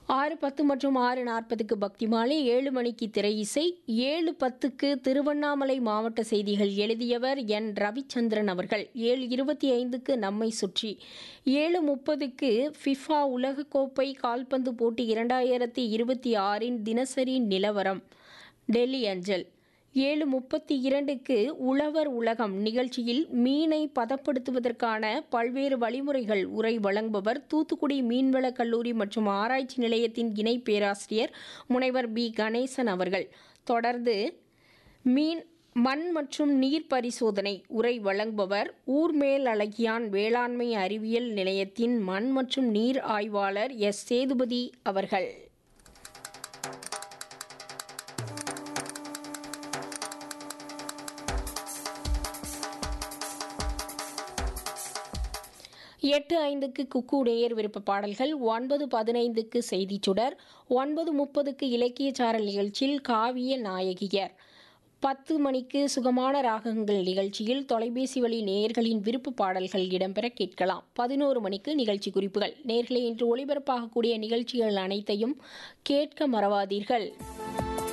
ஆறு பத்து மற்றும் ஆறு நாற்பதுக்கு பக்தி மாலை ஏழு மணிக்கு திரை இசை ஏழு பத்துக்கு திருவண்ணாமலை மாவட்ட செய்திகள் எழுதியவர் என் ரவிச்சந்திரன் அவர்கள் ஏழு இருபத்தி ஐந்துக்கு நம்மை சுற்றி ஏழு முப்பதுக்கு ஃபிஃபா உலகக்கோப்பை கால்பந்து போட்டி இரண்டாயிரத்தி இருபத்தி ஆறின் தினசரி நிலவரம் டெல்லி அஞ்சல் ஏழு முப்பத்தி இரண்டுக்கு உழவர் உலகம் நிகழ்ச்சியில் மீனை பதப்படுத்துவதற்கான பல்வேறு வழிமுறைகள் உரை வழங்குபவர் தூத்துக்குடி மீன்வளக் கல்லூரி மற்றும் ஆராய்ச்சி நிலையத்தின் இணை பேராசிரியர் முனைவர் பி கணேசன் அவர்கள் தொடர்ந்து மீன் மண் மற்றும் நீர் பரிசோதனை உரை வழங்குபவர் ஊர்மேல் அழகியான் வேளாண்மை அறிவியல் நிலையத்தின் மண் மற்றும் நீர் ஆய்வாளர் எஸ் சேதுபதி அவர்கள் எட்டு ஐந்துக்கு குக்கு நேயர் விருப்ப பாடல்கள் ஒன்பது பதினைந்துக்கு செய்திச் சுடர் ஒன்பது முப்பதுக்கு இலக்கிய சாரல் நிகழ்ச்சியில் காவிய நாயகியர் பத்து மணிக்கு சுகமான ராகங்கள் நிகழ்ச்சியில் தொலைபேசி வழி நேயர்களின் விருப்ப பாடல்கள் இடம்பெற கேட்கலாம் பதினோரு மணிக்கு நிகழ்ச்சி குறிப்புகள் நேர்களை இன்று ஒளிபரப்பாகக்கூடிய நிகழ்ச்சிகள் அனைத்தையும் கேட்க மறவாதீர்கள்